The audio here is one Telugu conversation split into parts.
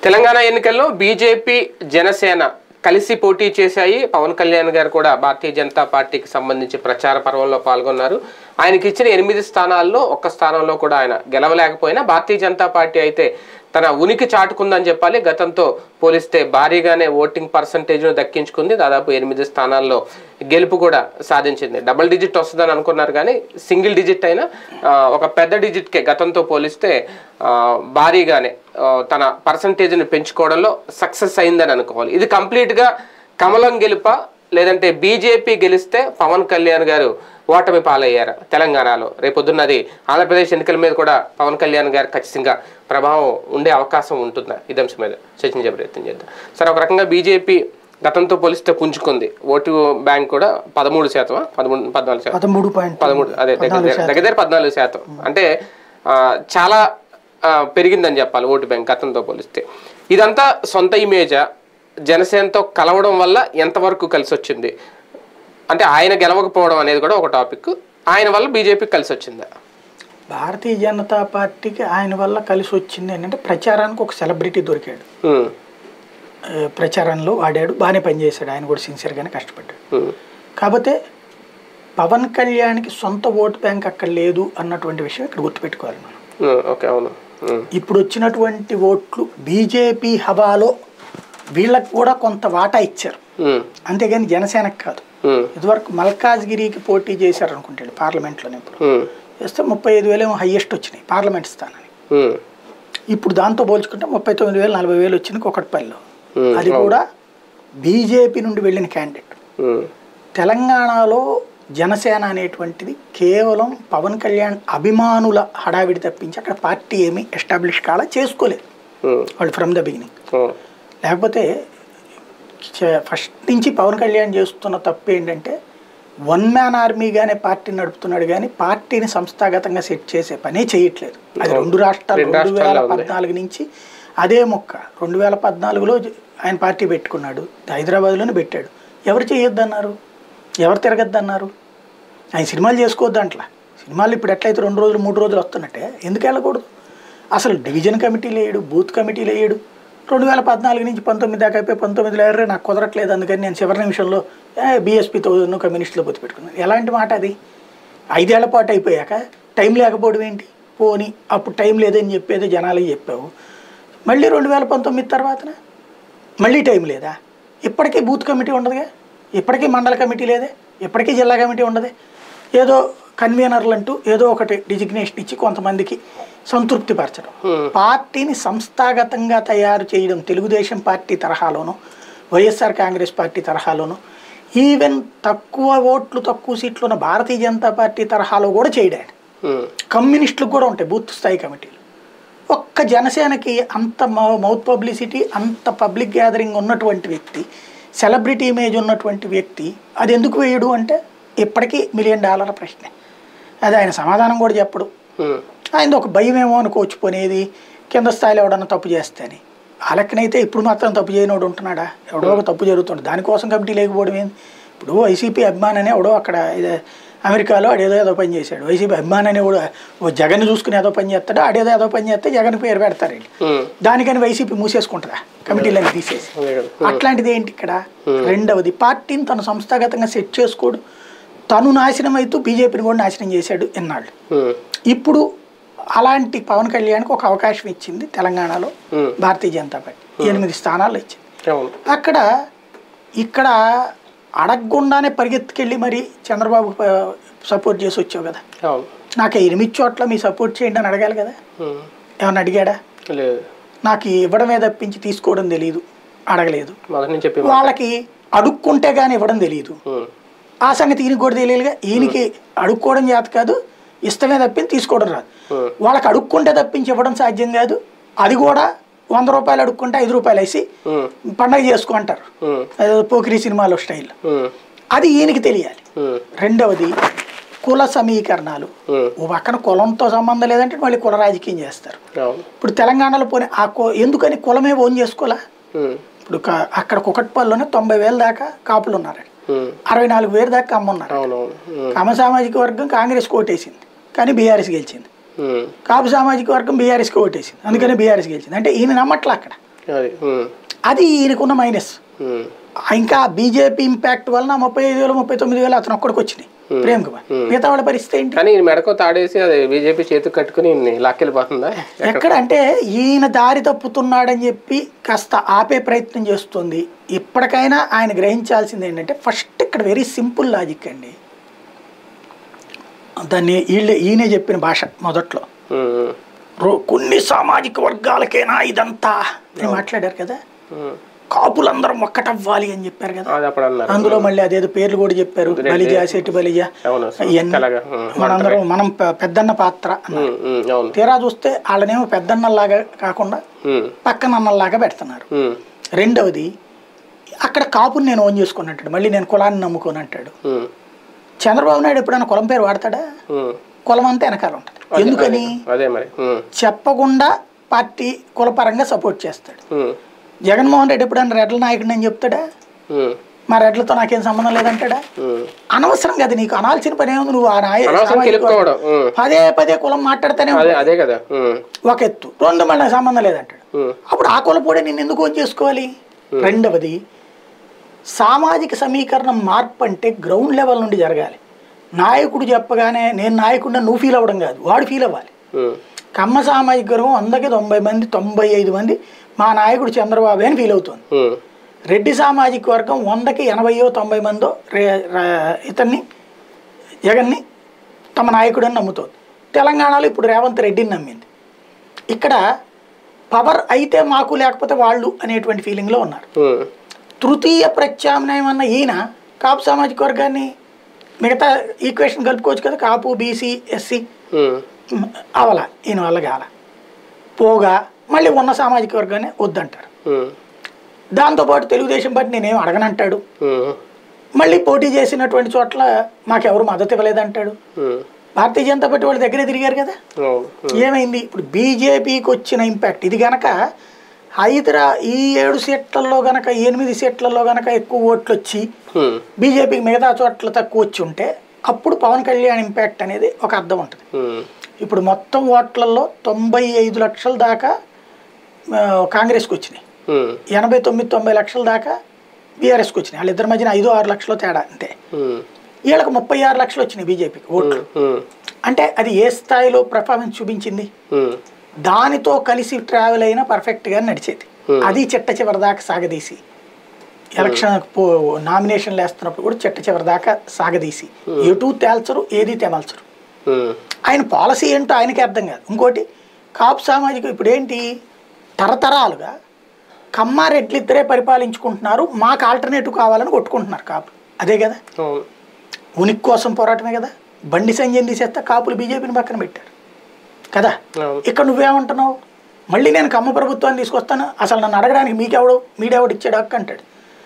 తెలంగాణ ఎన్నికల్లో బీజేపీ జనసేన కలిసి పోటీ చేశాయి పవన్ కళ్యాణ్ గారు కూడా భారతీయ జనతా పార్టీకి సంబంధించి ప్రచార పర్వంలో పాల్గొన్నారు ఆయనకి ఇచ్చిన ఎనిమిది స్థానాల్లో ఒక్క స్థానంలో కూడా ఆయన గెలవలేకపోయినా భారతీయ జనతా పార్టీ అయితే తన ఉనికి చాటుకుందని చెప్పాలి గతంతో పోలిస్తే భారీగానే ఓటింగ్ పర్సంటేజ్ను దక్కించుకుంది దాదాపు ఎనిమిది స్థానాల్లో గెలుపు కూడా సాధించింది డబుల్ డిజిట్ వస్తుందని అనుకున్నారు కానీ సింగిల్ డిజిట్ అయినా ఆ, ఒక పెద్ద డిజిట్కే గతంతో పోలిస్తే ఆ, భారీగానే ఆ, తన పర్సంటేజ్ని పెంచుకోవడంలో సక్సెస్ అయిందని అనుకోవాలి ఇది కంప్లీట్గా కమలం గెలుప లేదంటే బీజేపీ గెలిస్తే పవన్ కళ్యాణ్ గారు ఓటమి పాలయ్యారు తెలంగాణలో రేపొద్దున్నది ఆంధ్రప్రదేశ్ ఎన్నికల మీద కూడా పవన్ కళ్యాణ్ గారు ఖచ్చితంగా ప్రభావం ఉండే అవకాశం ఉంటుందా ఇది అంశం మీద చర్చించే ప్రయత్నం చేద్దాం సరే ఒక రకంగా బీజేపీ గతంతో పోలిస్తే పుంజుకుంది ఓటు బ్యాంక్ కూడా పదమూడు శాతం పదమూడు పద్నాలుగు శాతం పదమూడు పాయింట్ పదమూడు అదే దగ్గర దగ్గర దగ్గర దగ్గర పద్నాలుగు శాతం అంటే ఆ, చాలా ఆ, పెరిగిందని చెప్పాలి ఓటు బ్యాంక్ గతంతో పోలిస్తే ఇదంతా సొంత ఇమేజా జనసేనతో కలవడం వల్ల ఎంతవరకు కలిసి వచ్చింది అంటే ఆయన గెలవకపోవడం అనేది కూడా ఒక టాపిక్ ఆయన వల్ల బీజేపీకి కలిసి వచ్చిందా భారతీయ జనతా పార్టీకి ఆయన వల్ల కలిసి వచ్చింది ఏంటంటే ప్రచారానికి ఒక సెలబ్రిటీ దొరికాడు ఉమ్, ఆ, ప్రచారంలో వాడాడు బాగానే పనిచేశాడు ఆయన కూడా సిన్సియర్గానే కష్టపడ్డాడు ఉమ్, కాకపోతే పవన్ కళ్యాణ్కి సొంత ఓటు బ్యాంక్ అక్కడ లేదు అన్నటువంటి విషయం ఇక్కడ గుర్తుపెట్టుకోవాలి మనం ఉమ్, ఓకే అవును ఉమ్, ఇప్పుడు వచ్చినటువంటి ఓట్లు బీజేపీ హవాలో వీళ్ళకి కూడా కొంత వాటా ఇచ్చారు ఉమ్, అంతేగాని జనసేనకు కాదు ఉమ్, ఇదివరకు మల్కాజ్గిరికి పోటీ చేశారు అనుకుంటాడు పార్లమెంట్లోనే ఇప్పుడు ఉమ్, చేస్తే ముప్పై ఐదు వేలు ఏమో హయ్యెస్ట్ వచ్చినాయి పార్లమెంట్ స్థానానికి ఉమ్, ఇప్పుడు దాంతో పోల్చుకుంటే ముప్పై తొమ్మిది వేలు నలభై వేలు వచ్చింది కొకటిపల్లిలో ఉమ్, అది కూడా బీజేపీ నుండి వెళ్ళిన క్యాండిడేట్ ఉమ్, తెలంగాణలో జనసేన అనేటువంటిది కేవలం పవన్ కళ్యాణ్ అభిమానుల హడావిడి తప్పించి అక్కడ పార్టీ ఏమీ ఎస్టాబ్లిష్ కాలా చేసుకోలేదు ఉమ్, వాళ్ళు ఫ్రమ్ ద బిగినింగ్ అవును. లేకపోతే చ- ఫస్ట్ నుంచి పవన్ కళ్యాణ్ చేస్తున్న తప్పు ఏంటంటే వన్ మ్యాన్ ఆర్మీగానే పార్టీని నడుపుతున్నాడు కానీ పార్టీని సంస్థాగతంగా సెట్ చేసే పనే చేయట్లేదు అది రెండు రాష్ట్రాలు రెండు రెండు వేల రాష్ట్రాల్లో ఉంది. పద్నాలుగు నుంచి అదే మొక్క రెండు వేల పద్నాలుగులో జ- ఆయన పార్టీ పెట్టుకున్నాడు హైదరాబాద్లోనే పెట్టాడు ఎవరు చేయొద్దన్నారు ఎవరు తిరగద్దన్నారు ఆయన సినిమాలు చేసుకోవద్దు అంట్లా సినిమాలు ఇప్పుడు ఎట్లయితే రెండు రోజులు మూడు రోజులు వస్తున్నట్టే ఎందుకు వెళ్ళకూడదు అసలు డివిజన్ కమిటీలు వేయడు బూత్ కమిటీలు వేయడు రెండు వేల పద్నాలుగు నుంచి పంతొమ్మిది దాకా అయిపోయి పంతొమ్మిదిలో ఎర్రే నాకు కుదరట్లేదు అందుకని నేను చివరి నిమిషంలో బీఎస్పీతో కమ్యూనిస్టులో పొత్తు పెట్టుకున్నాను ఎలాంటి మాట అది ఐదేళ్ల పాటు అయిపోయాక టైం లేకపోవడం ఏంటి పోని అప్పుడు టైం లేదని చెప్పేది జనాలకి చెప్పావు మళ్ళీ రెండు వేల పంతొమ్మిది తర్వాతన మళ్ళీ టైం లేదా ఇప్పటికీ బూత్ కమిటీ ఉండదుగా ఇప్పటికీ మండల కమిటీ లేదే ఇప్పటికీ జిల్లా కమిటీ ఉండదే ఏదో కన్వీనర్లు అంటూ ఏదో ఒకటి డిజిగ్నేషన్ ఇచ్చి కొంతమందికి సంతృప్తిపరచడం పార్టీని సంస్థాగతంగా తయారు చేయడం తెలుగుదేశం పార్టీ తరహాలోను వైఎస్ఆర్ కాంగ్రెస్ పార్టీ తరహాలోను ఈవెన్ తక్కువ ఓట్లు తక్కువ సీట్లు ఉన్న భారతీయ జనతా పార్టీ తరహాలో కూడా చేయడాడు ఉమ్, కమ్యూనిస్టులకు కూడా ఉంటాయి బూత్ స్థాయి కమిటీలు ఒక్క జనసేనకి అంత మౌ- మౌత్ పబ్లిసిటీ అంత పబ్లిక్ గ్యాదరింగ్ ఉన్నటువంటి వ్యక్తి సెలబ్రిటీ ఇమేజ్ ఉన్నటువంటి వ్యక్తి అది ఎందుకు వేయడు అంటే ఇప్పటికీ మిలియన్ డాలర్ ప్రశ్నే అది ఆయన సమాధానం కూడా చెప్పడు ఉమ్, ఆయన ఒక భయం ఏమో అనుకోవచ్చు పోనేది కింద స్థాయిలో ఎవడన్నా తప్పు చేస్తే అని ఆ లెక్కనైతే ఇప్పుడు మాత్రం తప్పు చేయనోడు ఉంటున్నాడా ఎవడో ఒక తప్పు జరుగుతుంది దానికోసం కమిటీ లేకపోవడం ఏంది ఇప్పుడు వైసీపీ అభిమాననే ఎవడో అక్కడ ఇదే అమెరికాలో ఆడేదో ఏదో పని చేశాడు వైసీపీ అభిమాననే కూడా ఓ జగన్ చూసుకుని ఏదో పని చేస్తాడు ఆడేదో ఏదో పని చేస్తే జగన్ పేరు పెడతారు వీళ్ళు ఉమ్, దానికని వైసీపీ మూసేసుకుంటుందా కమిటీలను తీసేసి అదే కదా. అట్లాంటిది ఏంటి ఇక్కడ రెండవది పార్టీని తను సంస్థాగతంగా సెట్ చేసుకోడు తను నాశనం అవుతూ బీజేపీని కూడా నాశనం చేశాడు ఎన్నాళ్ళు ఉమ్, ఇప్పుడు అలాంటి పవన్ కళ్యాణ్కి ఒక అవకాశం ఇచ్చింది తెలంగాణలో Hmm. భారతీయ జనతా పార్టీ ఎనిమిది స్థానాలు ఇచ్చింది అవును అక్కడ ఇక్కడ అడగకుండానే పరిగెత్తుకెళ్ళి మరి చంద్రబాబు సపోర్ట్ చేసి వచ్చావు కదా అవును నాకు ఈ ఎనిమిది చోట్ల మీ సపోర్ట్ చేయండి అని అడగాలి కదా ఉమ్, ఏమన్నా అడిగాడా లేదు నాకు ఇవ్వడమే తప్పించి తీసుకోవడం తెలియదు అడగలేదు మొదటి నుంచి చెప్పి వాళ్ళకి అడుక్కుంటే కానీ ఇవ్వడం తెలియదు ఉమ్, ఆ సంగతి ఈయనకి కూడా తెలియదుగా ఈయనకి అడుక్కోవడం చేత కాదు ఇష్టమే తప్పించి తీసుకోవడం రాదు ఉమ్, వాళ్ళకి అడుక్కుంటే తప్పించి ఇవ్వడం సాధ్యం కాదు అది కూడా వంద రూపాయలు అడుక్కుంటే ఐదు రూపాయలు వేసి ఉమ్, పండగ చేసుకో అంటారు ఉమ్, అదేదో పోకిరి సినిమాలో స్టైల్ ఉమ్, అది ఈయనకి తెలియాలి ఉమ్, రెండవది కుల సమీకరణాలు ఉమ్, ఓ పక్కన కులంతో సంబంధం లేదంటే మళ్ళీ కుల రాజకీయం చేస్తారు అవును ఇప్పుడు తెలంగాణలో పోనీ ఆ కు ఎందుకని కులమే ఓన్ చేసుకోవాలా ఉమ్, ఇప్పుడు క- అక్కడ కుకట్పల్లిలోనే తొంభై వేల దాకా కాపులు ఉన్నారు ఉమ్, అరవై నాలుగు వేల దాకా కమ్మున్నారు అవునవును ఉమ్, కమ సామాజిక వర్గం కాంగ్రెస్ ఓటేసింది కానీ బీఆర్ఎస్ గెలిచింది ఉమ్, కాపు సామాజిక వర్గం బీఆర్ఎస్కి ఓటేసింది అందుకని బీఆర్ఎస్ గెలిచింది అంటే ఈయన నమ్మట్లే అక్కడ అది ఉమ్, అది ఈయనకున్న మైనస్ ఉమ్, ఇంకా బీజేపీ ఇంపాక్ట్ వలన ముప్పై ఐదు వేలు ముప్పై తొమ్మిది వేలు అతను ఒక్కడికి వచ్చినాయి ప్రేమ్ కుమార్ మిగతా వాళ్ళ పరిస్థితి ఏంటి కానీ ఈయన మెడకో తాడేసి అది బీజేపీ చేతికి కట్టుకుని ఈయన్ని లాక్కెళ్ళిపోతుందా ఎక్కడ అంటే ఈయన దారి తప్పుతున్నాడని చెప్పి కాస్త ఆపే ప్రయత్నం చేస్తుంది ఇప్పటికైనా ఆయన గ్రహించాల్సింది ఏంటంటే ఫస్ట్ ఇక్కడ వెరీ సింపుల్ లాజిక్ అండి దాన్ని వీళ్ళే ఈయనే చెప్పిన భాష మొదట్లో ఉమ్, ఉమ్, రో- కొన్ని సామాజిక వర్గాలకైనా ఇదంతా అని మాట్లాడారు కదా ఉమ్. కాపులందరం ఒక్కటవ్వాలి అని చెప్పారు కదా అది అప్పుడు అన్నారు అందులో మళ్ళీ అదేదో పేర్లు కూడా చెప్పారు బలిజ సెట్టి బలిజ అవును ఇవన్నీ తెలగా ఉమ్, మనందరం మనం పె- పెద్దన్న పాత్ర ఉమ్, ఉమ్, అవును తీరా చూస్తే వాళ్ళనేమో పెద్దన్నలాగా కాకుండా ఉమ్, పక్కన అన్నలాగా పెడుతున్నారు ఉమ్, రెండవది అక్కడ కాపుని నేను ఓన్ చేసుకున్నట్టాడు మళ్ళీ నేను కులాన్ని నమ్ముకొని అంటాడు ఉమ్, చంద్రబాబు నాయుడు ఎప్పుడైనా కులం పేరు వాడతాడా ఉమ్. కులం అంతా వెనకాల ఉంటుంది ఎందుకని అదే మరి ఉమ్, చెప్పకుండా పార్టీ కులపరంగా సపోర్ట్ చేస్తాడు ఉమ్, జగన్మోహన్ రెడ్డి ఎప్పుడైనా రెడ్ల నాయకుడిని అని చెప్తాడా ఉమ్, మా రెడ్లతో నాకేం సంబంధం లేదంటాడా ఉమ్. అనవసరం కదా నీకు అనాల్సిన పని ఏముంది నువ్వు ఆ నాయ అనవసరం సామాజిక కెలుక్కోవడం ఉమ్, పదే పదే కులం మాట్లాడితేనే అదే అదే కదా ఉమ్, ఒక ఎత్తు రెండు మళ్ళీ సంబంధం లేదంటాడు ఉమ్, అప్పుడు ఆ కులపోడే నేను ఎందుకు ఓన్ చేసుకోవాలి రెండవది సామాజిక సమీకరణం మార్పు అంటే గ్రౌండ్ లెవెల్ నుండి జరగాలి నాయకుడు చెప్పగానే నేను నాయకుడిని నువ్వు ఫీల్ అవ్వడం కాదు వాడు ఫీల్ అవ్వాలి ఉమ్, కమ్మ సామాజిక వర్గం వందకి తొంభై మంది తొంభై ఐదు మంది మా నాయకుడు చంద్రబాబు అని ఫీల్ అవుతుంది ఉమ్, రెడ్డి సామాజిక వర్గం వందకి ఎనభైయో తొంభై మందో రే- రా- ఇతన్ని జగన్ని తమ నాయకుడని నమ్ముతోంది తెలంగాణలో ఇప్పుడు రేవంత్ రెడ్డిని నమ్మింది ఇక్కడ పవర్ అయితే మాకు లేకపోతే వాళ్ళు అనేటువంటి ఫీలింగ్లో ఉన్నారు ఉమ్, తృతీయ ప్రత్యామ్నాయం అన్న ఈయన కాపు సామాజిక వర్గాన్ని మిగతా ఈక్వేషన్ కలుపుకోవచ్చు కదా కాపు బీసీ ఎస్సీ ఉమ్, అవల ఈయన వల్ల కాల పోగా మళ్ళీ ఉన్న సామాజిక వర్గాన్ని వద్దంటారు ఉమ్, దాంతోపాటు తెలుగుదేశం పార్టీ నేనేం అడగనంటాడు ఉమ్, మళ్ళీ పోటీ చేసినటువంటి చోట్ల మాకెవరు మద్దతు ఇవ్వలేదంటాడు ఉమ్, భారతీయ జనతా పార్టీ వాళ్ళ దగ్గరే తిరిగారు కదా అవును ఉమ్, ఏమైంది ఇప్పుడు బీజేపీకి వచ్చిన ఇంపాక్ట్ ఇది గనక హైదరా ఈ ఏడు సీట్లలో గనక ఎనిమిది సీట్లలో గనక ఎక్కువ ఓట్లు వచ్చి ఉమ్, బీజేపీకి మిగతా చోట్ల తక్కువ వచ్చి ఉంటే అప్పుడు పవన్ కళ్యాణ్ ఇంపాక్ట్ అనేది ఒక అర్థం ఉంటుంది ఉమ్, ఇప్పుడు మొత్తం ఓట్లలో తొంభై ఐదు లక్షల దాకా ఆ, కాంగ్రెస్కి వచ్చినాయి ఉమ్, ఎనభై తొమ్మిది తొంభై లక్షల దాకా బీఆర్ఎస్కి వచ్చినాయి వాళ్ళిద్దరి మధ్యన ఐదు ఆరు లక్షల తేడా అంతే ఉమ్, వీళ్ళకి ముప్పై ఆరు లక్షలు వచ్చినాయి బీజేపీకి ఓట్లు ఉమ్, అంటే అది ఏ స్థాయిలో పర్ఫార్మెన్స్ చూపించింది ఉమ్, దానితో కలిసి ట్రావెల్ అయినా పర్ఫెక్ట్గా నడిచేది Hmm. అది చిట్ట చివరి దాకా సాగదీసి ఎలక్షన్ పో నామినేషన్లు వేస్తున్నప్పుడు కూడా చిట్ట చివరి దాకా సాగదీసి ఎటు తేల్చరు ఏది తెమల్చరు ఉమ్, ఆయన పాలసీ ఏంటో ఆయనకి అర్థం కాదు ఇంకోటి కాపు సామాజిక ఇప్పుడు ఏంటి తరతరాలుగా కమ్మారెడ్లు ఇద్దరే పరిపాలించుకుంటున్నారు మాకు ఆల్టర్నేటివ్ కావాలని కొట్టుకుంటున్నారు కాపులు అదే కదా అవును ఉనికి కోసం పోరాటమే కదా బండి సంజయ్ తీసేస్తే కాపులు బీజేపీని పక్కన పెట్టారు కదా అవును ఇక్కడ నువ్వేమంటున్నావు మళ్ళీ నేను కమ్మ ప్రభుత్వాన్ని తీసుకొస్తాను అసలు నన్ను అడగడానికి మీకెవడు మీడెవడు ఇచ్చాడు హక్కు అంటాడు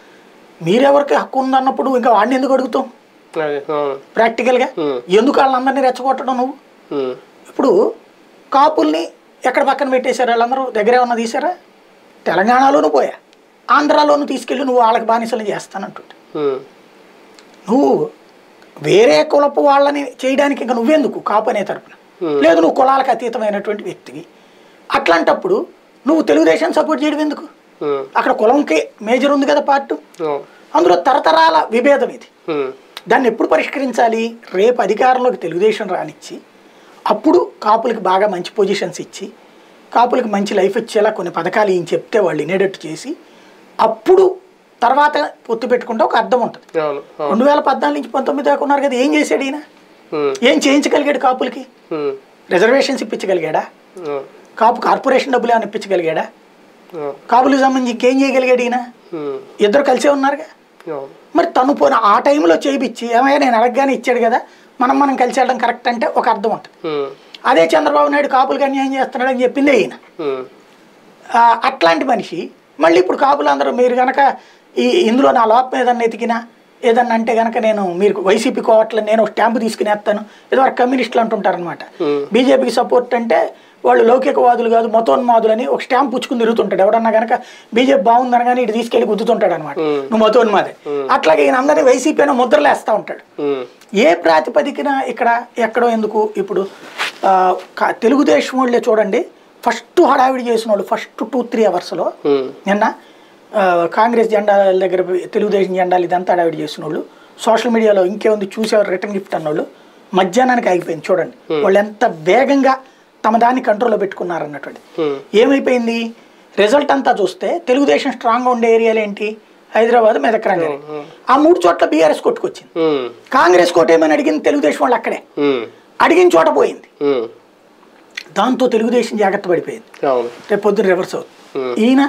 మీరెవరికి హక్కు ఉందన్నప్పుడు ఇంకా వాడిని ఎందుకు అడుగుతాం అదే అవును ప్రాక్టికల్గా Hmm. ఎందుకు వాళ్ళందరినీ రెచ్చగొట్టడం నువ్వు ఉమ్, ఇప్పుడు కాపుల్ని ఎక్కడ పక్కన పెట్టేశారు వాళ్ళందరూ దగ్గరే ఉన్న తీసారా తెలంగాణలోనూ పోయా ఆంధ్రాలోనూ తీసుకెళ్ళి నువ్వు వాళ్ళకి బానిసలు చేస్తానంటుంటే ఉమ్, నువ్వు వేరే కులపు వాళ్ళని చేయడానికి ఇంకా నువ్వెందుకు కాపు అనే తరపున Hmm. లేదు నువ్వు కులాలకు అతీతమైనటువంటి వ్యక్తివి అట్లాంటప్పుడు నువ్వు తెలుగుదేశం సపోర్ట్ చేయడం ఎందుకు ఉమ్, అక్కడ కులంకి మేజర్ ఉంది కదా పార్ట్ అవును అందులో తరతరాల విభేదం ఇది ఉమ్, దాన్ని ఎప్పుడు పరిష్కరించాలి రేపు అధికారంలోకి తెలుగుదేశం రానిచ్చి అప్పుడు కాపులకి బాగా మంచి పొజిషన్స్ ఇచ్చి కాపులకి మంచి లైఫ్ ఇచ్చేలా కొన్ని పథకాలు ఈయన చెప్తే వాళ్ళు వినేటట్టు చేసి అప్పుడు తర్వాత పొత్తు పెట్టుకుంటే ఒక అర్థం ఉంటుంది అవును అవును రెండు వేల పద్నాలుగు నుంచి పంతొమ్మిది దాకా ఉన్నారు కదా ఏం చేశాడు ఈయన ఉమ్, ఏం చేయించగలిగాడు కాపులకి ఉమ్, రిజర్వేషన్స్ ఇప్పించగలిగాడా అవును కాపు కార్పొరేషన్ డబ్బులు ఏమైనా ఇప్పించగలిగాడా అవును కాపులకు సంబంధించి ఇంకేం చేయగలిగాడు ఈయన ఉమ్, ఇద్దరు కలిసే ఉన్నారుగా అవును మరి తను పోయిన ఆ టైంలో చేయించి ఏమయ్యా నేను అడగగానే ఇచ్చాడు కదా మనం మనం కలిసి వెళ్ళడం కరెక్ట్ అంటే ఒక అర్థం ఉంటుంది ఉమ్, అదే చంద్రబాబు నాయుడు కాపులకు అన్యాయం చేస్తున్నాడు అని చెప్పిందే ఈయన ఉమ్, ఆ, అట్లాంటి మనిషి మళ్ళీ ఇప్పుడు కాపులు అందరూ మీరు కనుక ఈ ఇందులో నా లోపం ఏదన్నా ఎతికినా ఏదన్నా అంటే కనుక నేను మీరు వైసీపీ కోవట్ల నేను ఒక స్టాంపు తీసుకుని వేస్తాను ఏదో ఒక కమ్యూనిస్టులు అంటుంటారనమాట Hmm. బీజేపీకి సపోర్ట్ అంటే వాళ్ళు లౌకికవాదులు కాదు మతోన్మాదులు అని ఒక స్టాంప్ పుచ్చుకుని తిరుగుతుంటాడు ఎవడన్నా కనుక బీజేపీ బాగుందని కానీ ఇటు తీసుకెళ్లి గుద్దుతుంటాడు అనమాట Hmm. నువ్వు మతోన్మాదే అట్లాగే ఈయన అందరినీ వైసీపీ అని ముద్రలేస్తూ ఉంటాడు ఉమ్, ఏ ప్రాతిపదికన ఇక్కడ ఎక్కడో ఎందుకు ఇప్పుడు ఆ, క- తెలుగుదేశం వాళ్ళే చూడండి ఫస్ట్ హడావిడి చేసిన వాళ్ళు ఫస్ట్ టూ త్రీ అవర్స్లో ఉమ్, నిన్న ఆ, కాంగ్రెస్ జెండాల దగ్గర పోయి తెలుగుదేశం జెండాలు ఇదంతా హడావిడి చేసిన వాళ్ళు సోషల్ మీడియాలో ఇంకేముంది చూసేవారు రిటర్న్ గిఫ్ట్ అన్నోళ్ళు మధ్యాహ్నానికి ఆగిపోయింది చూడండి వాళ్ళు ఎంత వేగంగా తమ దాన్ని కంట్రోల్లో పెట్టుకున్నారు అన్నటువంటి ఉమ్, ఏమైపోయింది రిజల్ట్ అంతా చూస్తే తెలుగుదేశం స్ట్రాంగ్గా ఉండే ఏరియాలు ఏంటి హైదరాబాద్ మెదక్ రంగారెడ్డి ఆ మూడు చోట్ల బీఆర్ఎస్ కొట్టుకొచ్చింది ఉమ్, కాంగ్రెస్ కోట ఏమని అడిగింది తెలుగుదేశం వాళ్ళు అక్కడే ఉమ్, అడిగిన చోట పోయింది ఉమ్, దాంతో తెలుగుదేశం జాగ్రత్త పడిపోయింది అవును రేపు పొద్దున రివర్స్ అవుతుంది ఉమ్, ఈయన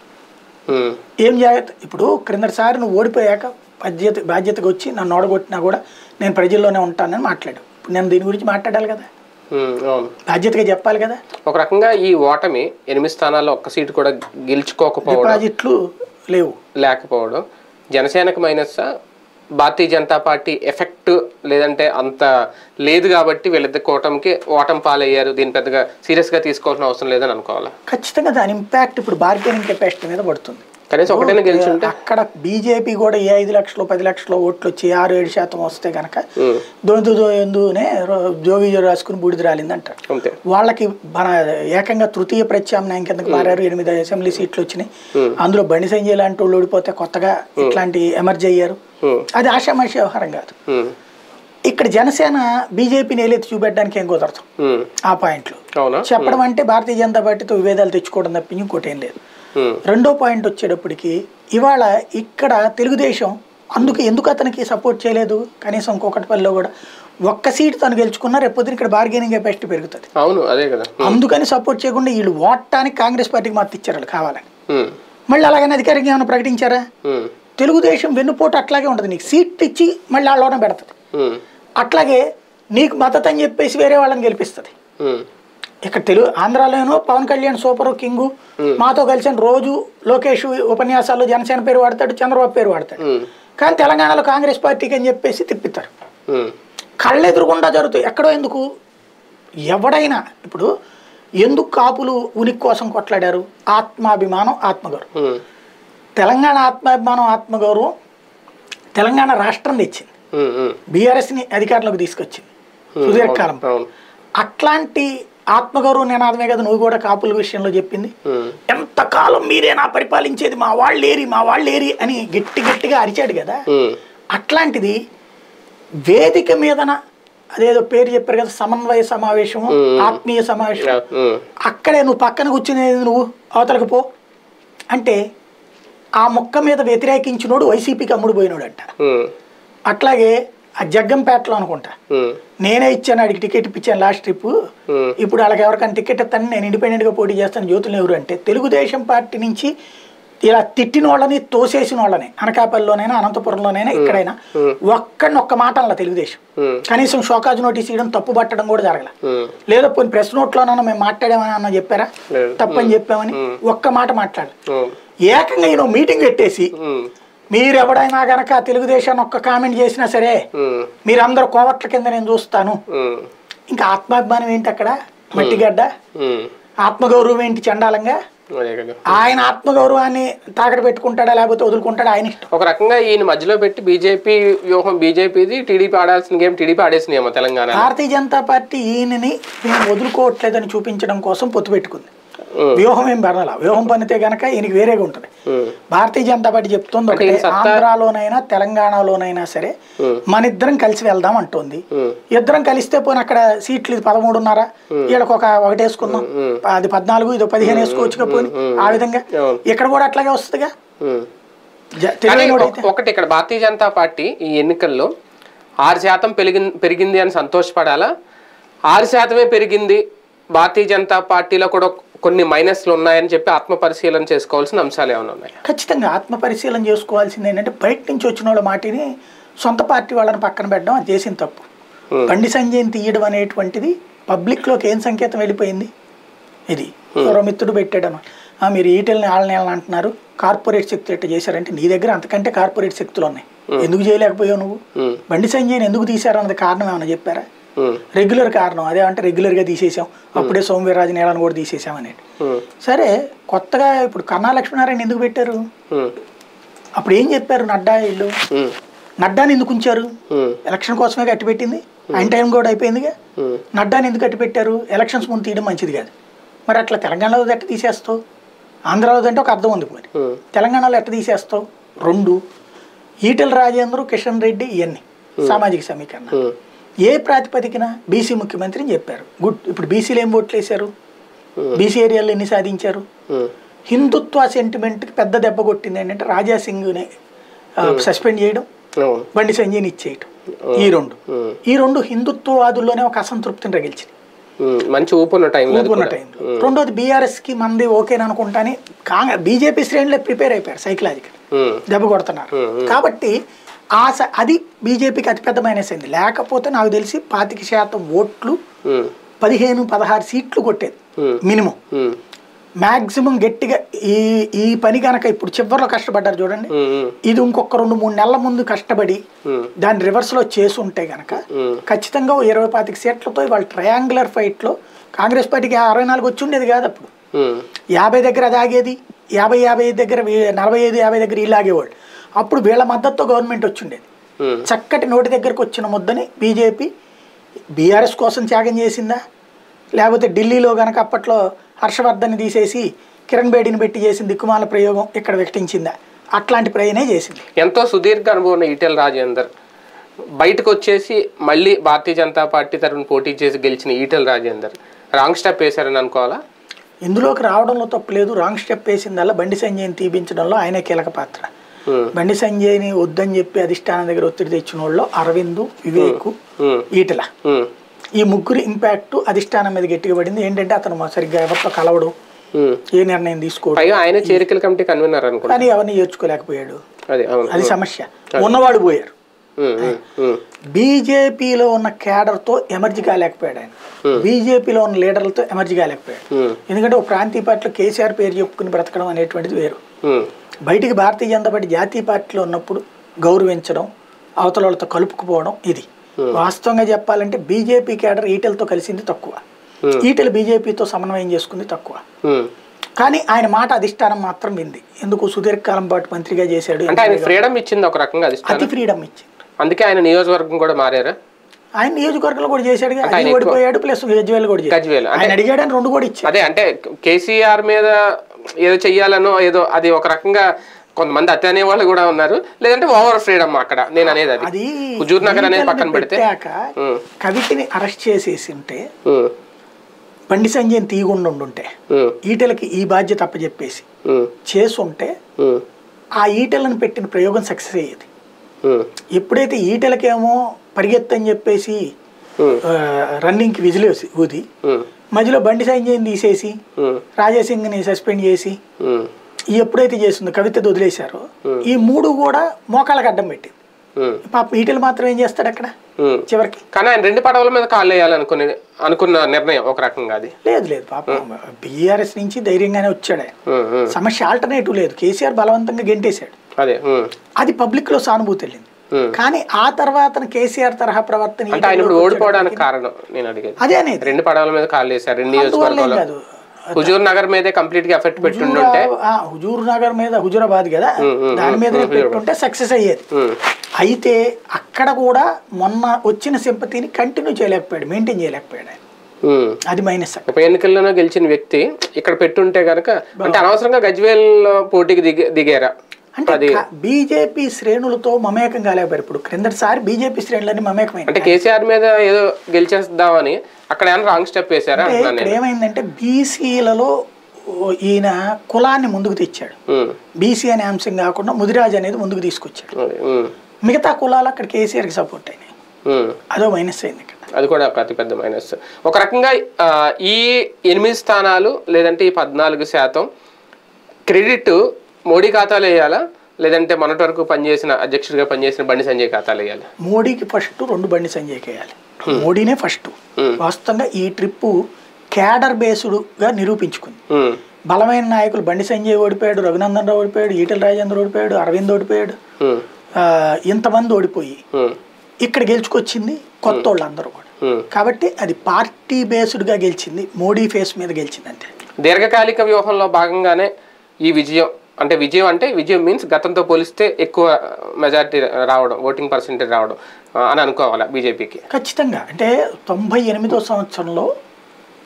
ఉమ్, ఏం జాగ్రత్త ఇప్పుడు క్రిందటిసారి నువ్వు ఓడిపోయాక బాధ్యత బాధ్యతగా వచ్చి నన్ను ఓడగొట్టినా కూడా నేను ప్రజల్లోనే ఉంటానని మాట్లాడు ఇప్పుడు నేను దీని గురించి మాట్లాడాలి కదా ఉమ్, అవును బాధ్యతగా చెప్పాలి కదా ఒక రకంగా ఈ ఓటమి ఎనిమిది స్థానాల్లో ఒక్క సీటు కూడా గెలుచుకోకపోవడం డిపాజిట్లు లేవు లేకపోవడం జనసేనకు minus Bharatiya Janata party effect లేదంటే అంత లేదు కాబట్టి వీళ్ళిద్దరు కూటమికి ఓటం పాలయ్యారు దీని పెద్దగా సీరియస్గా తీసుకోవాల్సిన అవసరం లేదని అనుకోవాలా ఖచ్చితంగా దాని ఇంపాక్ట్ ఇప్పుడు బార్గెనింగ్ కెపాసిటీ మీద పడుతుంది కనీసం ఒకటైనా గెలిచుంటే అక్కడ బీజేపీ కూడా ఏ ఐదు లక్షలు పది లక్షలు ఓట్లు వచ్చి ఆరు ఏడు శాతం వస్తే కనుక ఉమ్, దొంతు ఎందునే జోగి రాసుకుని బూడిద రాలింది అంటారు అంతే వాళ్ళకి మన ఏకంగా తృతీయ ప్రత్యామ్నాయం కిందకి మారారు ఎనిమిది అసెంబ్లీ సీట్లు వచ్చినాయి అందులో బండి సంజయ్ లాంటి వాళ్ళు ఓడిపోతే కొత్తగా ఇట్లాంటి ఎమర్జీ అయ్యారు ఉమ్, అది ఆషామాషి వ్యవహారం కాదు ఉమ్, ఇక్కడ జనసేన బీజేపీని ఏలెత్తి చూపెట్టడానికి ఏం కుదరదు ఉమ్, ఆ పాయింట్లు అవునా చెప్పడం అంటే భారతీయ జనతా పార్టీతో విభేదాలు తెచ్చుకోవడం తప్పించి ఇంకోటి ఏం లేదు ఉమ్, రెండో పాయింట్ వచ్చేటప్పటికి ఇవాళ ఇక్కడ తెలుగుదేశం అందుకు ఎందుకు అతనికి సపోర్ట్ చేయలేదు కనీసం ఇంకొకటిపల్లిలో కూడా ఒక్క సీట్ తను గెలుచుకున్నా రేపొద్దున ఇక్కడ బార్గెనింగ్ కెపాసిటీ పెరుగుతుంది అవును అదే కదా అందుకని సపోర్ట్ చేయకుండా వీళ్ళు ఓటానికి కాంగ్రెస్ పార్టీకి మద్దతు ఇచ్చారు వాళ్ళు కావాలని ఉమ్, మళ్ళీ అలాగని అధికారికంగా ఏమైనా ప్రకటించారా ఉమ్, తెలుగుదేశం వెన్నుపోటు అట్లాగే ఉంటుంది నీకు సీట్ ఇచ్చి మళ్ళీ వాళ్ళలోనే పెడుతుంది ఉమ్, అట్లాగే నీకు మద్దతు అని చెప్పేసి వేరే వాళ్ళని గెలిపిస్తుంది ఉమ్, ఇక్కడ తెలుగు ఆంధ్రాలోనూ పవన్ కళ్యాణ్ సూపర్ కింగు మాతో కలిసిన రోజు లోకేష్ ఉపన్యాసాల్లో జనసేన పేరు వాడతాడు చంద్రబాబు పేరు వాడతాడు ఉమ్, కానీ తెలంగాణలో కాంగ్రెస్ పార్టీకి అని చెప్పేసి తిప్పిస్తారు ఉమ్, కళ్ళెదురుగుండా జరుగుతాయి ఎక్కడో ఎందుకు ఎవడైనా ఇప్పుడు ఎందుకు కాపులు ఉనికి కోసం కొట్లాడారు ఆత్మాభిమానం ఆత్మగౌరవం ఉమ్, తెలంగాణ ఆత్మాభిమానం ఆత్మగౌరవం తెలంగాణ రాష్ట్రం తెచ్చింది ఉమ్, ఉమ్, బీఆర్ఎస్ని అధికారంలోకి తీసుకొచ్చింది సుదీర్ఘకాలం అవును అట్లాంటి ఆత్మగౌరవ నినాదమే కదా నువ్వు కూడా కాపుల విషయంలో చెప్పింది ఉమ్, ఎంతకాలం మీరేనా పరిపాలించేది మా వాళ్ళు ఏరి మా వాళ్ళు ఏరి అని గట్టి గట్టిగా అరిచాడు కదా ఉమ్, అట్లాంటిది వేదిక మీదన అదేదో పేరు చెప్పారు కదా సమన్వయ సమావేశము ఆత్మీయ సమావేశం ఉమ్, అక్కడే నువ్వు పక్కన కూర్చునేది నువ్వు అవతలకు పో అంటే ఆ మొక్క మీద వ్యతిరేకించినోడు వైసీపీకి అమ్ముడు పోయినోడు అంట ఉమ్, అట్లాగే ఆ జగ్గంపేటలో అనుకుంటా ఉమ్, నేనే ఇచ్చాను అడిగి టికెట్ ఇప్పించాను లాస్ట్ ట్రిప్ ఉమ్, ఇప్పుడు వాళ్ళకి ఎవరికైనా టికెట్ ఇస్తాను నేను ఇండిపెండెంట్గా పోటీ చేస్తాను జ్యోతులు ఎవరు అంటే తెలుగుదేశం పార్టీ నుంచి ఇలా తిట్టిన వాళ్ళని తోసేసిన వాళ్ళని అనకాపల్లిలోనైనా అనంతపురంలోనైనా ఎక్కడైనా ఒక్కడిని ఒక్క మాట అలా తెలుగుదేశం ఉమ్, కనీసం షోకాజ్ నోటీస్ ఇవ్వడం తప్పు పట్టడం కూడా జరగల ఉమ్, లేదా పోనీ ప్రెస్ నోట్లోనైనా మేము మాట్లాడామని అన్న చెప్పారా లేదు. తప్పని చెప్పామని ఒక్క మాట మాట్లాడాలి ఉమ్, ఏకంగా ఈయన మీటింగ్ పెట్టేసి ఉమ్, మీరు ఎవడైనా గనక తెలుగుదేశాన్ని ఒక్క కామెంట్ చేసినా సరే ఉమ్, మీరందరూ కోవట్ల కింద నేను చూస్తాను ఉమ్, ఇంకా ఆత్మాభిమానం ఏంటి అక్కడ మట్టిగడ్డ ఉమ్, ఆత్మగౌరవం ఏంటి చండాలంగా అదే కదా ఆయన ఆత్మగౌరవాన్ని తాకట పెట్టుకుంటాడా లేకపోతే వదులుకుంటాడా ఆయన ఇష్టం ఒక రకంగా ఈయన మధ్యలో పెట్టి బీజేపీ వ్యూహం బీజేపీది టీడీపీ ఆడాల్సిన గేమ్ టీడీపీ ఆడేసినాయేమో తెలంగాణ భారతీయ జనతా పార్టీ ఈయనని మేము వదులుకోవట్లేదని చూపించడం కోసం పొత్తు పెట్టుకుంది ఉమ్, వ్యూహం ఏం పర్వాలా వ్యూహం పనితే గనక ఈయనకి వేరేగా ఉంటుంది ఉమ్, భారతీయ జనతా పార్టీ చెప్తుంది ఒకటే ఈయన సత్తా- ఆంధ్రాలోనైనా తెలంగాణలోనైనా సరే ఉమ్, మన ఇద్దరం కలిసి వెళ్దాం అంటుంది ఉమ్, ఇద్దరం కలిస్తే పోనీ అక్కడ సీట్లు ఇది పదమూడున్నర వీళ్ళకి ఒక ఒకటి వేసుకుందాం అది పద్నాలుగు ఇది పదిహేను వేసుకోవచ్చు పోనీ ఆ విధంగా అవును. ఇక్కడ కూడా అట్లాగే వస్తుందిగా ఉమ్. జ- కానీ తెలియనోడైతే ఒక- ఒకటి ఇక్కడ భారతీయ జనతా పార్టీ ఈ ఎన్నికల్లో ఆరు శాతం పెరిగి పెరిగింది అని సంతోషపడాలా ఆరు శాతమే పెరిగింది భారతీయ జనతా పార్టీలో కూడా కొన్ని మైనస్లు ఉన్నాయని చెప్పి ఆత్మ పరిశీలన చేసుకోవాల్సిన అంశాలు ఏమైనా ఉన్నాయి ఖచ్చితంగా ఆత్మ పరిశీలన చేసుకోవాల్సింది ఏంటంటే బయట నుంచి వచ్చిన వాళ్ళ మాటిని సొంత పార్టీ వాళ్ళని పక్కన పెట్టడం అది చేసిన తప్పు Hmm. బండి సంజయ్ని తీయడం అనేటువంటిది పబ్లిక్లోకి ఏం సంకేతం వెళ్ళిపోయింది ఇది ఎవరో మిత్రుడు పెట్టాడను "ఆ, మీరు ఈటెల్ని వాళ్ళని వాళ్ళని అంటున్నారు కార్పొరేట్ శక్తులు ఎట్ట చేశారంటే నీ దగ్గర అంతకంటే కార్పొరేట్ శక్తులు ఉన్నాయి ఎందుకు చేయలేకపోయావు నువ్వు ఉమ్, బండి సంజయ్ని ఎందుకు తీశారు అన్నది కారణం ఏమైనా చెప్పారా ఉమ్, రెగ్యులర్ కారణం అదే అంటే రెగ్యులర్గా తీసేసాం అప్పుడే సోమవీర్రాజు నీళ్ళని కూడా తీసేసాం అనేది ఉమ్, సరే కొత్తగా ఇప్పుడు కన్నా లక్ష్మీనారాయణ ఎందుకు పెట్టారు ఉమ్, అప్పుడు ఏం చెప్పారు నడ్డా ఇల్లు ఉమ్, నడ్డాని ఎందుకు ఉంచారు ఉమ్, ఎలక్షన్ కోసమే కట్టి పెట్టింది ఆయన టైం కూడా అయిపోయిందిగా ఉమ్, నడ్డాని ఎందుకు కట్టి పెట్టారు ఎలక్షన్స్ ముందు తీయడం మంచిది కాదు మరి అట్లా తెలంగాణలో ఎట్ట తీసేస్తావు ఆంధ్రాలో అంటే ఒక అర్థం ఉంది మరి ఉమ్, తెలంగాణలో ఎట్ట తీసేస్తావు రెండు ఈటెల రాజేంద్ర కిషన్ రెడ్డి ఇవన్నీ సామాజిక సమీకరణ ఉమ్, ఏ ప్రాతిపదికన బీసీ ముఖ్యమంత్రి అని చెప్పారు గుడ్ ఇప్పుడు బీసీలు ఏం ఓట్లు వేశారు బీసీ ఏరియాలో ఎన్ని సాధించారు ఉమ్, హిందుత్వ సెంటిమెంట్కి పెద్ద దెబ్బ కొట్టింది ఏంటంటే రాజా సింగ్ని సస్పెండ్ చేయడం అవును బండి సంజయ్ని ఇచ్చేయటం ఈ రెండు ఉమ్, ఈ రెండు హిందుత్వవాదుల్లోనే ఒక అసంతృప్తిని రగిల్చింది ఉమ్, మంచి ఊపున్న టైంలో అది ఊపున్న కూడా. టైంలో రెండోది బీఆర్ఎస్కి మంది ఓకేని అనుకుంటాని కాంగ్రెస్ బీజేపీ శ్రేణులే ప్రిపేర్ అయిపోయారు సైకలాజికల్ ఉమ్, దెబ్బ కొడుతున్నారు ఉమ్, కాబట్టి ఆ స- అది బీజేపీకి అతిపెద్ద మైనస్ అయింది లేకపోతే నాకు తెలిసి పాతిక శాతం ఓట్లు ఉమ్, పదిహేను పదహారు సీట్లు కొట్టేది ఉమ్, మినిమం ఉమ్, మ్యాక్సిమం గట్టిగా ఈ ఈ పని కనుక ఇప్పుడు చివరిలో కష్టపడ్డారు చూడండి ఉమ్, ఉమ్, ఇది ఇంకొక రెండు మూడు నెలల ముందు కష్టపడి ఉమ్, దాన్ని రివర్స్లో చేసుంటే గనక ఉమ్, ఖచ్చితంగా ఓ ఇరవై పాతిక సీట్లతో వాళ్ళ ట్రయాంగులర్ ఫైట్లో కాంగ్రెస్ పార్టీకి అరవై నాలుగు వచ్చి ఉండేది కాదు అప్పుడు ఉమ్, యాభై దగ్గర అది ఆగేది యాభై యాభై ఐదు దగ్గర వీ- నలభై ఐదు యాభై దగ్గర వీళ్ళు ఆగేవాళ్ళు అప్పుడు వీళ్ళ మద్దతుతో గవర్నమెంట్ వచ్చిండేది ఉమ్, చక్కటి నోటి దగ్గరకు వచ్చిన ముద్దని బీజేపీ బీఆర్ఎస్ కోసం త్యాగం చేసిందా లేకపోతే ఢిల్లీలో గనక అప్పట్లో హర్షవర్ధన్ తీసేసి కిరణ్ బేడిని పెట్టి చేసిన దిక్కుమాల ప్రయోగం ఇక్కడ వికటించిందా అట్లాంటి ప్రయోగనే చేసింది ఎంతో సుదీర్ఘ అనుభవం ఉన్న ఈటెల రాజేందర్ బయటకు వచ్చేసి మళ్ళీ భారతీయ జనతా పార్టీ తరఫున పోటీ చేసి గెలిచిన ఈటెల రాజేందర్ రాంగ్ స్టెప్ వేశారని అనుకోవాలా ఇందులోకి రావడంలో తప్పులేదు రాంగ్ స్టెప్ వేసిందల్లా బండి సంజయ్ని తీపించడంలో ఆయనే కీలక పాత్ర ఉమ్, బండి సంజయ్ని వద్దని చెప్పి అధిష్టానం దగ్గర ఒత్తిడి తెచ్చిన వాళ్ళు అరవింద్ వివేక్ ఉమ్, ఈటల ఉమ్, ఈ ముగ్గురు ఇంపాక్ట్ అధిష్టానం మీద గట్టిగా పడింది ఏంటంటే అతను మా సరిగ్గా ఎవరితో కలవడు ఉమ్. ఏ నిర్ణయం తీసుకోడు పైగా ఆయన చేరికల కమిటీ కన్వీనర్ అనుకుంటా కానీ ఎవరిని చేర్చుకోలేకపోయాడు అదే అవును అది సమస్య ఉన్నవాడు పోయారు ఉమ్, ఉమ్, ఉమ్, బీజేపీలో ఉన్న క్యాడర్తో ఎమర్జీ కాలేకపోయాడు ఆయన బీజేపీలో ఉన్న లీడర్లతో ఎమర్జీ కాలేకపోయాడు ఉమ్, ఎందుకంటే ఒక ప్రాంతీయ పార్టీలో కేసీఆర్ పేరు చెప్పుకుని బ్రతకడం అనేటువంటిది వేరు ఉమ్, బయటికి భారతీయ జనతా పార్టీ జాతీయ పార్టీలో ఉన్నప్పుడు గౌరవించడం అవతల వాళ్ళతో కలుపుకుపోవడం ఇది వాస్తవంగా చెప్పాలంటే బీజేపీ క్యాడర్ ఈటెలతో కలిసింది తక్కువ Hmm. ఈటెల బీజేపీతో సమన్వయం చేసుకుంది తక్కువ ఉమ్. కానీ ఆయన మాట అధిష్టానం మాత్రం వింది ఎందుకు సుదీర్ఘకాలం పాటు మంత్రిగా చేశాడు అంటే ఆయన ఫ్రీడమ్ ఇచ్చింది ఒక రకంగా అధిష్టానం అతి ఫ్రీడమ్ ఇచ్చింది అందుకే ఆయన నియోజకవర్గం కూడా మారారా ఆయన నియోజకవర్గంలో కూడా చేశాడు అంటే ఆయన అది ఓడిపోయాడు ప్లస్ గజ్వేల్ కూడా చేశాడు గజ్వేల్ అంటే ఆయన అడిగాడు అని రెండు కూడా ఇచ్చాడు అదే అంటే కేసీఆర్ మీద ఏదో చెయ్యాలనో ఏదో అది ఒక రకంగా కొంతమంది అతి అనే వాళ్ళు కూడా ఉన్నారు లేదంటే ఓవర్ ఫ్రీడమ్ అక్కడ నేను అనేది అది అది హుజూర్ నగర్ అనేది ఈటెలని పక్కన పెడితే పెట్టాక ఉమ్, కవిటిని అరెస్ట్ చేసేసి ఉంటే ఉమ్, బండి సంజయ్ తీయకుండా ఉండుంటే ఉమ్, ఈటెలకి ఈ బాధ్యత అప్పచెప్పేసి ఉమ్, చేసుంటే ఉమ్, ఆ ఈటెలను పెట్టిన ప్రయోగం సక్సెస్ అయ్యేది ఉమ్, ఎప్పుడైతే ఈటెలకేమో పరిగెత్తని చెప్పేసి ఉమ్, ఆ, రన్నింగ్కి విజిలేసి ఊది ఉమ్, మధ్యలో బండి సంజయ్ని తీసేసి ఉమ్, రాజాసింగ్ని సస్పెండ్ చేసి ఉమ్, ఈ ఎప్పుడైతే చేస్తుందో కవిత వదిలేశారో ఈ మూడు కూడా మోకాళ్ళకి అడ్డం పెట్టింది ఉమ్, పాప ఈటెలు మాత్రం ఏం చేస్తాడు అక్కడ ఉమ్. చివరికి కానీ ఆయన రెండు పడవల మీద కాళ్ళు వేయాలనుకునే అనుకున్న నిర్ణయం ఒక రకంగా అది లేదు లేదు పాప బీఆర్ఎస్ నుంచి ధైర్యంగానే వచ్చాడు ఆయన ఉమ్, ఉమ్, సమస్య ఆల్టర్నేటివ్ లేదు కేసీఆర్ బలవంతంగా గెంటేశాడు అదే ఉమ్, అది పబ్లిక్ లో సానుభూతి వెళ్ళింది ఉమ్. కానీ ఆ తర్వాత కేసీఆర్ తరహా ప్రవర్తన అంటే ఆయన ఇప్పుడు ఈటెలకు ఓడిపోవడానికి కారణం నేను అడిగేది అదే అనేది రెండు పడవల మీద కాళ్ళు వేశారు రెండు అందువల్ల ఏం నియోజకవర్గాలు కాదు హుజూర్ నగర్ మీదే కంప్లీట్ గా ఎఫెక్ట్ పెట్టుండుంటే హుజూరా- ఆ, హుజూర్ నగర్ మీద హుజూరాబాద్ కదా దాని మీద పెట్టుంటే సక్సెస్ అయ్యేది ఉమ్, అయితే అక్కడ కూడా మొన్న వచ్చిన సింపతిని కంటిన్యూ చేయలేకపోయాడు మెయింటైన్ చేయలేకపోయాడు ఆయన ఉమ్. అది మైనస్ ఉప ఎన్నికల్లోనో గెలిచిన వ్యక్తి ఇక్కడ పెట్టుంటే గనక అంటే అనవసరంగా గజ్వేల్ పోటీకి దిగ దిగారా అంటే బీజేపీ శ్రేణులతో మమేకం కాలేకపోయారు ఇప్పుడు క్రిందటిసారి బీజేపీ శ్రేణులన్నీ మమేకమైన అంటే కేసీఆర్ మీద ఏదో గెలిచేద్దామని అక్కడ ఏమైనా రాంగ్ స్టెప్ వేశారా అంటే అంటున్నాను ఇక్కడ నేను ఏమైందంటే బీసీలలో ఈయన కులాన్ని ముందుకు తెచ్చాడు ఉమ్, బీసీ అనే అంశం కాకుండా ముదిరాజ్ అనేది ముందుకు తీసుకొచ్చాడు అదే, ఉమ్, మిగతా కులాలు అక్కడ కేసీఆర్కి సపోర్ట్ అయినాయి ఉమ్. అదో మైనస్ అయింది ఇక్కడ అది కూడా ఒక అతిపెద్ద మైనస్ ఒక రకంగా ఆ, ఈ ఎనిమిది స్థానాలు లేదంటే ఈ పద్నాలుగు శాతం క్రెడిట్ మోడీ ఖాతాలో వేయాలా లేదంటే మొన్నటి వరకు పనిచేసిన అధ్యక్షుడిగా పనిచేసిన బండి సంజయ్ ఖాతాలో వేయాలి మోడీకి ఫస్ట్ రెండు బండి సంజయ్ వేయాలి మోడీనే ఫస్ట్ Hmm. వాస్తవంగా ఈ ట్రిప్పు క్యాడర్ బేస్డ్గా నిరూపించుకుంది ఉమ్, బలమైన నాయకులు బండి సంజయ్ ఓడిపోయాడు రఘునందన్ రావు ఓడిపోయాడు ఈటెల రాజేంద్ర ఓడిపోయాడు అరవింద్ ఓడిపోయాడు ఉమ్, ఆ, ఇంతమంది ఓడిపోయి ఉమ్, ఇక్కడ గెలుచుకొచ్చింది కొత్త వాళ్ళు అందరూ కూడా ఉమ్. కాబట్టి అది పార్టీ బేస్డ్గా గెలిచింది మోడీ ఫేస్ మీద గెలిచింది అంతే దీర్ఘకాలిక వ్యూహంలో భాగంగానే ఈ విజయం అంటే విజయం అంటే విజయం మీన్స్ గతంతో పోలిస్తే ఎక్కువ మెజారిటీ రావడం ఓటింగ్ పర్సెంటేజ్ రావడం ఆ, అని అనుకోవాలా బీజేపీకి ఖచ్చితంగా అంటే తొంభై ఎనిమిదో సంవత్సరంలో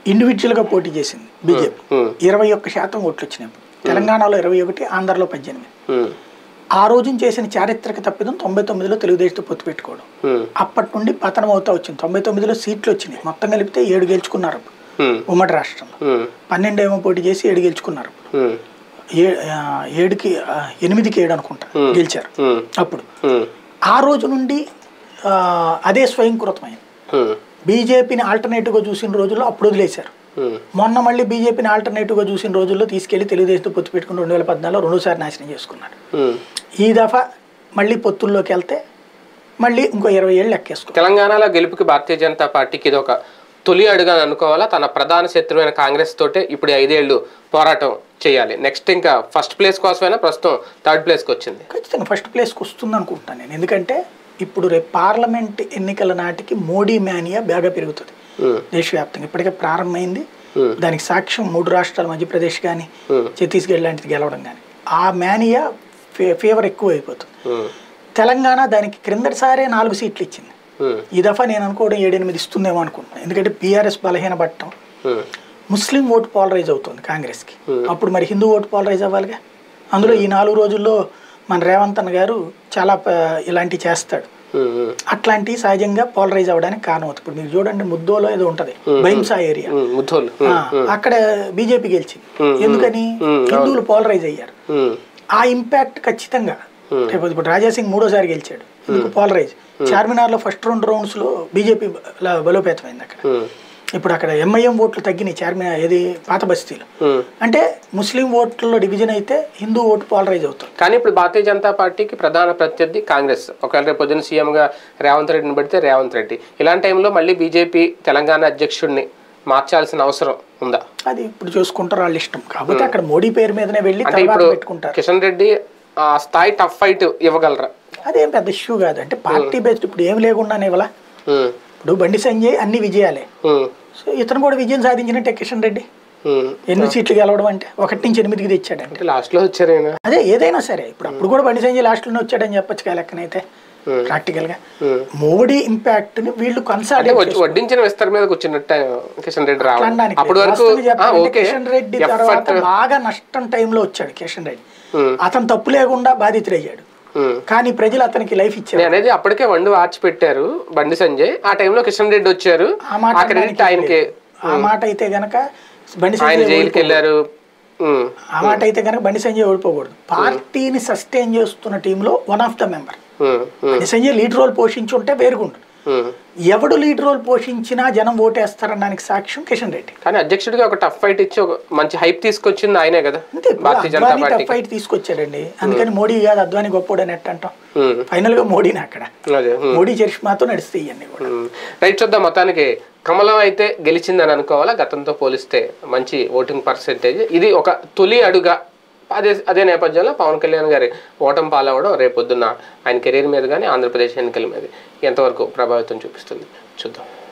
ఇండివిజువల్గా పోటీ చేసింది బీజేపీ ఉమ్, ఇరవై ఒక్క శాతం ఓట్లు వచ్చినాయి తెలంగాణలో ఇరవై ఒకటి ఆంధ్రలో పద్దెనిమిది ఉమ్, ఆ రోజున చేసిన చారిత్రక తప్పిదం తొంభై తొమ్మిదిలో తెలుగుదేశంతో పొత్తు పెట్టుకోవడం ఉమ్, అప్పటి నుండి పతనం అవుతా వచ్చింది తొంభై తొమ్మిదిలో సీట్లు వచ్చినాయి మొత్తం కలిపితే ఏడు గెలుచుకున్నారు అప్పుడు ఉమ్, ఉమ్మడి రాష్ట్రంలో ఉమ్, పన్నెండు ఏమో పోటీ చేసి ఏడు గెలుచుకున్నారు ఉమ్, ఏ ఆ, ఏడుకి ఆ, ఎనిమిదికి ఏడు అనుకుంటా గెలిచారు ఉమ్, అప్పుడు ఉమ్, ఆ రోజు నుండి ఆ, అదే స్వయంకృతమైంది ఉమ్, బీజేపీని ఆల్టర్నేటివ్గా చూసిన రోజుల్లో అప్పుడు వదిలేశారు ఉమ్, మొన్న మళ్ళీ బీజేపీని ఆల్టర్నేటివ్గా చూసిన రోజుల్లో తీసుకెళ్లి తెలుగుదేశంతో పొత్తు పెట్టుకుని రెండు వేల పద్నాలుగులో రెండోసారి నాశనం చేసుకున్నారు ఉమ్. ఈ దఫా మళ్ళీ పొత్తుల్లోకి వెళ్తే మళ్ళీ ఇంకో ఇరవై ఏళ్ళు లెక్కేసుకో తెలంగాణలో గెలుపుకి భారతీయ జనతా పార్టీకి ఇది ఒక తొలి అడుగు అని అనుకోవాలా తన ప్రధాన శత్రువైన కాంగ్రెస్ తోటే ఇప్పుడు ఈ ఐదేళ్లు పోరాటం చేయాలి నెక్స్ట్ ఇంకా ఫస్ట్ ప్లేస్ కోసమైనా ప్రస్తుతం థర్డ్ ప్లేస్కి వచ్చింది ఖచ్చితంగా ఫస్ట్ ప్లేస్కి వస్తుంది అనుకుంటున్నాను నేను ఎందుకంటే ఇప్పుడు రేపు పార్లమెంట్ ఎన్నికల నాటికి మోడీ మేనియా బాగా పెరుగుతుంది ఉమ్, దేశవ్యాప్తంగా ఇప్పటికే ప్రారంభమైంది Hmm. దానికి సాక్ష్యం మూడు రాష్ట్రాలు మధ్యప్రదేశ్ కానీ Hmm. ఛత్తీస్గఢ్ లాంటిది గెలవడం కానీ ఆ మేనియా ఫే ఫేవర్ ఎక్కువ అయిపోతుంది ఉమ్, తెలంగాణ దానికి క్రిందటిసారే నాలుగు సీట్లు ఇచ్చింది ఉమ్, ఈ దఫా నేను అనుకోవడం ఏడెనిమిది ఇస్తుందేమో అనుకుంటున్నాను ఎందుకంటే బీఆర్ఎస్ బలహీనపడటం ఉమ్, ముస్లిం ఓటు పాలరైజ్ అవుతుంది కాంగ్రెస్కి అప్పుడు మరి హిందూ ఓటు పాలరైజ్ అవ్వాలిగా అందులో ఈ నాలుగు రోజుల్లో మన రేవంత్ అన్న గారు చాలా ప- ఇలాంటివి చేస్తాడు ఉమ్, ఉమ్, అట్లాంటివి సహజంగా పోలరైజ్ అవ్వడానికి కారణం అవుతుంది ఇప్పుడు మీరు చూడండి ముద్దోలో ఏదో ఉంటది బైంసా ఏరియా ఉమ్, ముద్దోలు ఆ, అక్కడ బీజేపీ గెలిచింది Hmm. ఎందుకని Hmm. హిందువులు పోలరైజ్ అయ్యారు ఉమ్, ఆ ఇంపాక్ట్ ఖచ్చితంగా రేపు ఇప్పుడు రాజాసింగ్ మూడోసారి గెలిచాడు ఎందుకు పోలరైజ్ చార్మినార్ లో ఫస్ట్ రెండు రౌండ్స్ లో బీజేపీ బలోపేతమైంది అక్కడ ఉమ్, ఇప్పుడు అక్కడ ఎంఐఎం ఓట్లు తగ్గినాయి చార్మినార్ ఏది పాత బస్తీలో ఉమ్. అంటే ముస్లిం ఓట్లలో డివిజన్ అయితే హిందూ ఓటు పోలరైజ్ అవుతుంది కానీ ఇప్పుడు భారతీయ జనతా పార్టీకి ప్రధాన ప్రత్యర్థి కాంగ్రెస్ ఒకవేళ రేపు పొద్దున్న సీఎంగా రేవంత్ రెడ్డిని పెడితే రేవంత్ రెడ్డి ఇలాంటి టైంలో మళ్ళీ బీజేపీ తెలంగాణ అధ్యక్షుడిని మార్చాల్సిన అవసరం ఉందా అది ఇప్పుడు చూసుకుంటారు వాళ్ళ ఇష్టం కాకపోతే అక్కడ మోడీ పేరు మీదనే వెళ్ళి అంటే తర్వాత ఇప్పుడు పెట్టుకుంటారు కిషన్ రెడ్డి ఆ స్థాయి టఫ్ ఫైట్ ఇవ్వగలరా అదేం పెద్ద ఇష్యూ కాదు అంటే పార్టీ బేస్డ్ ఇప్పుడు ఏం లేకుండానే ఇవ్వాల ఉమ్, ఇప్పుడు బండి సంజయ్ అన్ని విజయాలే ఉమ్, సో ఇతను కూడా విజయం సాధించినట్టే కిషన్ రెడ్డి ఉమ్. ఎన్ని సీట్లు గెలవడం అంటే ఒకటి నుంచి ఎనిమిదికి తెచ్చాడంటే అంటే లాస్ట్లో వచ్చారు ఆయన అదే ఏదైనా సరే ఇప్పుడు అప్పుడు కూడా బండి సంజయ్ లాస్ట్లోనే వచ్చాడని చెప్పొచ్చు కదా లెక్కనైతే ప్రాక్టికల్ గా ఉమ్. మోడీ ఇంపాక్ట్ ని వీళ్ళు అంటే కన్సాలిడేట్ వచ్చి వడ్డించిన విస్తర మీద కూర్చున్నట్టు కిషన్ రెడ్డి రావాలి అనడానికి అప్పటి లేదు. వరకు వాస్తవంగా ఆ, చెప్పాలంటే ఓకే కిషన్ రెడ్డి ఎఫర్ట్ తర్వాత బాగా నష్టం టైంలో వచ్చాడు కిషన్ రెడ్డి ఉమ్, అతను తప్పు లేకుండా బాధితుడయ్యాడు ఉమ్. కానీ ప్రజలు అతనికి లైఫ్ ఇచ్చారు నేను అనేది అప్పటికే వండు వాచి పెట్టారు బండి సంజయ్ ఆ టైంలో కిషన్ రెడ్డి వచ్చారు ఆ మాట ఆ క్రెడిట్ ఆయనకి ఆ మాట అయితే గనక బండి ఆయన సంజయ్ జైలుకి వెళ్ళారు ఉమ్, ఆ మాట అయితే కనుక బండి సంజయ్ ఓడిపోకూడదు పార్టీని సస్టైన్ చేస్తున్న టీంలో వన్ ఆఫ్ ద మెంబర్ ఉమ్, ఉమ్, బండి సంజయ్ లీడ్ రోల్ పోషించి ఉంటే వేరుగుండు ఉమ్. ఎవడు లీడ్ రోల్ పోషించినా జనం ఓటేస్తారనడానికి సాక్ష్యం కిషన్ రెడ్డి కానీ అధ్యక్షుడిగా ఒక టఫ్ ఫైట్ ఇచ్చి ఒక మంచి హైప్ తీసుకొచ్చింది ఆయనే కదా అంతే ఇప్పుడు Bharatiya Janata Advani party tough fight తీసుకొచ్చాడండి అందుకని మోడీ కాదు అద్వానీ గొప్పోడని ఎట్ట అంటాం ఉమ్, ఫైనల్ గా మోడీని అక్కడ అదే ఉమ్, మోడీ చరిష్మాతో నడుస్తాయి ఇవన్నీ కూడా ఉమ్. రైట్ చూద్దాం మొత్తానికి కమలం అయితే గెలిచిందని అనుకోవాలా గతంతో పోలిస్తే మంచి ఓటింగ్ పర్సెంటేజ్ ఇది ఒక తొలి అడుగా అదే అదే నేపథ్యంలో పవన్ కళ్యాణ్ గారి ఓటం పాలవడం రేపొద్దున్న ఆయన కెరీర్ మీద కానీ ఆంధ్రప్రదేశ్ ఎన్నికల మీద ఎంతవరకు ప్రభావితం చూపిస్తుంది చూద్దాం